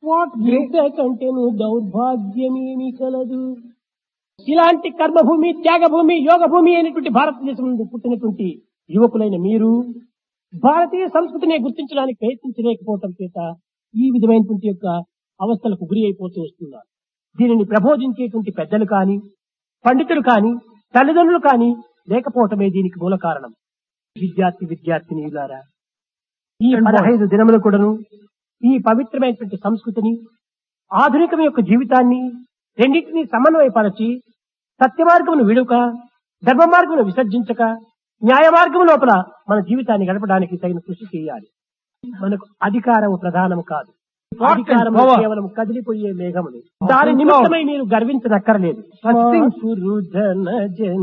What కంటేను దౌర్భాగ్యమేమి కలదు ఇలాంటి కర్మభూమి త్యాగభూమి యోగ భూమి అయినటువంటి భారతదేశం నుండి పుట్టినటువంటి యువకులైన మీరు భారతీయ సంస్కృతిని గుర్తించడానికి ప్రయత్నించలేకపోవటం చేత ఈ విధమైనటువంటి యొక్క అవస్థలకు గురి అయిపోతూ వస్తున్నారు దీనిని ప్రబోధించేటువంటి పెద్దలు కాని పండితులు కాని తల్లిదండ్రులు కాని లేకపోవటమే దీనికి మూల కారణం విద్యార్థి విద్యార్థినిలారా ఈ పదహైదు దినములు కూడాను ఈ పవిత్రమైనటువంటి సంస్కృతిని ఆధునికం యొక్క జీవితాన్ని రెండింటినీ సమన్వయపరచి సత్య మార్గమును విడుక ధర్మ మార్గమును విసర్జించక న్యాయ మార్గం లోపల మన జీవితాన్ని గడపడానికి తగిన కృషి చేయాలి మనకు అధికారం ప్రధానం కాదు అధికారం power. కేవలం కదిలిపోయే మేఘములు దాని నిమిత్తమై మీరు గర్వించనక్కర్లేదు Such things. పురుధన జన